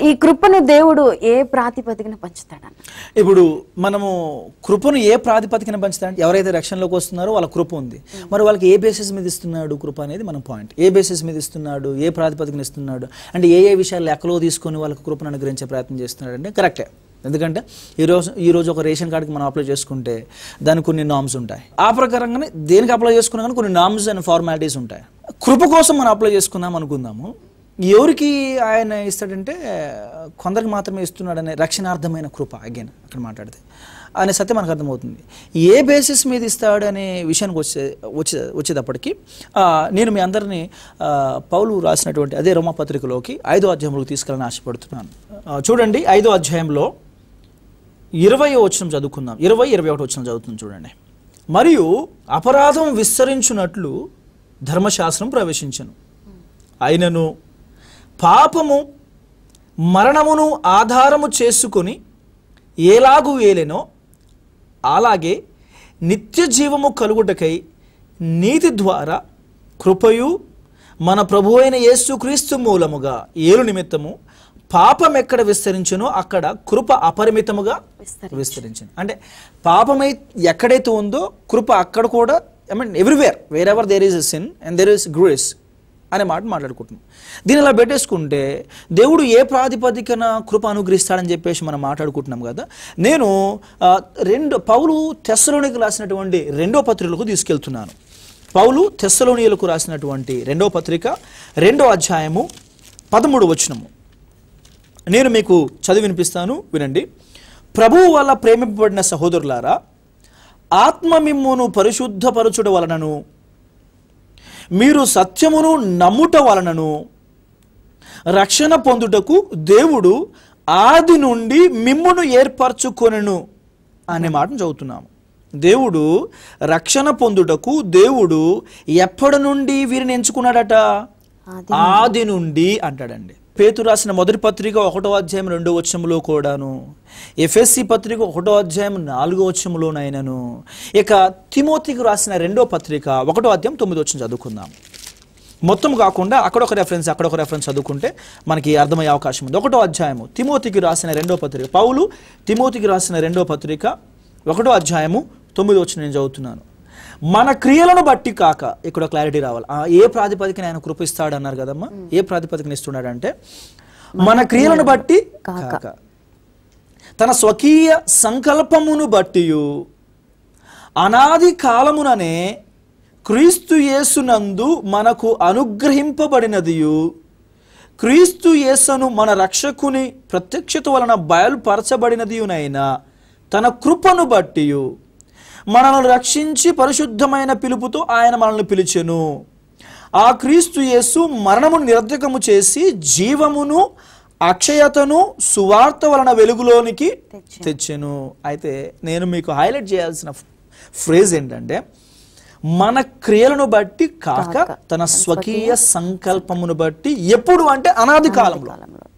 ఈ కృపను దేవుడు ఏ ప్రాతిపదికన పంచుతాడన్న ఇప్పుడు మనము కృపను ఏ ప్రాతిపదికన పంచుతాడంటే ఎవరైతే రక్షణలోకి వస్తున్నారో వాళ్ళ కృప ఉంది మరి వాళ్ళకి ఏ బేసిస్ మీద ఇస్తున్నాడు కృప అనేది మన పాయింట్ ఏ బేసిస్ మీద ఇస్తున్నాడు ఏ ప్రాతిపదికన ఇస్తున్నాడు అంటే ఏ ఏ విషయాలు లెక్కలో తీసుకొని వాళ్ళకి కృపను అనుగ్రహించే ప్రయత్నం చేస్తున్నాడు అంటే కరెక్టే ఎందుకంటే ఈరోజు ఈ రోజు ఒక రేషన్ కార్డుకి మనం అప్లై చేసుకుంటే దానికి కొన్ని నామ్స్ ఉంటాయి ఆ ప్రకారంగానే దేనికి అప్లై చేసుకున్నా కానీ కొన్ని నామ్స్ అండ్ ఫార్మాలిటీస్ ఉంటాయి కృప కోసం మనం అప్లై చేసుకుందాం అనుకుందాము ఎవరికి ఆయన ఇస్తాడంటే కొందరికి మాత్రమే ఇస్తున్నాడనే రక్షణార్థమైన కృప అగైన్ అక్కడ మాట్లాడితే అనే సత్యం మనకు అర్థమవుతుంది ఏ బేసిస్ మీద ఇస్తాడు అనే విషయానికి వచ్చే వచ్చే వచ్చేటప్పటికి ఆ, నేను మీ అందరినీ ఆ, పౌలు రాసినటువంటి అదే రోమా పత్రికలోకి ఐదో అధ్యాయంలోకి తీసుకెళ్ళని ఆశపడుతున్నాను ఆ, చూడండి ఐదో అధ్యాయంలో ఇరవై వచనం చదువుకుందాం ఇరవై ఇరవై ఒకటి వచనం చదువుతుంది చూడండి మరియు అపరాధం విస్తరించున్నట్లు ధర్మశాస్త్రం ప్రవేశించను అయినను పాపము మరణమును ఆధారము చేసుకొని ఏలాగు ఏలెనో అలాగే నిత్య జీవము కలుగుటకై నీతి ద్వారా కృపయు మన ప్రభు అయిన యేసుక్రీస్తు మూలముగా ఏలు నిమిత్తము పాపం ఎక్కడ విస్తరించునో అక్కడ కృప అపరిమితముగా విస్తరించింది అంటే పాపమై ఎక్కడైతే ఉందో కృప అక్కడ కూడా I mean everywhere wherever there is a sin and there is grace అనే మాట మాట్లాడుకుంటున్నాం దీని ఇలా పెట్టేసుకుంటే దేవుడు ఏ ప్రాతిపదికన కృప అనుగ్రహిస్తాడని చెప్పేసి మనం మాట్లాడుకుంటున్నాం కదా నేను ఆ, రెండు పౌలు తెస్సలోనికి రాసినటువంటి రెండో పత్రికలకు తీసుకెళ్తున్నాను పౌలు తెస్సలోనియలకు రాసినటువంటి రెండో పత్రిక రెండో అధ్యాయము పదమూడు వచనము నేను మీకు చదివి వినిపిస్తాను వినండి ప్రభువు వల్ల ప్రేమింపబడిన సహోదరులారా ఆత్మ మిమ్మును పరిశుద్ధపరచుట వలనను మీరు సత్యమును నమ్ముట వలనను రక్షణ పొందుటకు దేవుడు ఆది నుండి మిమ్మును ఏర్పరచుకొనెను అనే మాటను చదువుతున్నాము దేవుడు రక్షణ పొందుటకు దేవుడు ఎప్పటి నుండి వీరిని ఎంచుకున్నాడట ఆది నుండి అంటాడండి పేతు రాసిన మొదటి పత్రిక ఒకటో అధ్యాయం రెండో వచ్చంలో కూడాను ఎఫ్ఎస్సి పత్రిక ఒకటో అధ్యాయం నాలుగో వచ్చంలోనైనను ఇక తిమోతికి రాసిన రెండో పత్రిక ఒకటో అధ్యాయం తొమ్మిదో వచ్చం చదువుకుందాం మొత్తం కాకుండా అక్కడ ఒక రెఫరెన్స్ అక్కడ ఒక రెఫరెన్స్ చదువుకుంటే మనకి అర్థమయ్యే అవకాశం ఉంది ఒకటో అధ్యాయము తిమోతికి రాసిన రెండో పత్రిక పౌలు తిమోతికి రాసిన రెండో పత్రిక ఒకటో అధ్యాయము తొమ్మిది వచ్చి నేను చదువుతున్నాను మన క్రియలను బట్టి కాక ఇక్కడ క్లారిటీ రావాలి ఆ, ఏ ప్రాతిపదికన ఆయన కృపిస్తాడు అన్నారు కదమ్మా ఏ ప్రాతిపదికన ఇస్తున్నాడంటే మన క్రియలను బట్టి కాక తన స్వకీయ సంకల్పమును బట్టియు అనాది కాలముననే క్రీస్తు యేసునందు మనకు అనుగ్రహింపబడినదియు క్రీస్తు యేసును మన రక్షకుని ప్రత్యక్షత వలన బయలుపరచబడినదియునైనా తన కృపను బట్టియు మనల్ని రక్షించి పరిశుద్ధమైన పిలుపుతో ఆయన మనల్ని పిలిచెను ఆ క్రీస్తు యేసు మరణమును నిరర్ధకము చేసి జీవమును అక్షయతను సువార్త వలన వెలుగులోనికి తెచ్చెను అయితే నేను మీకు హైలైట్ చేయాల్సిన ఫ్రేజ్ ఏంటంటే మన క్రియలను బట్టి కాక తన స్వకీయ సంకల్పమును బట్టి ఎప్పుడు అంటే అనాది కాలంలో కాలంలో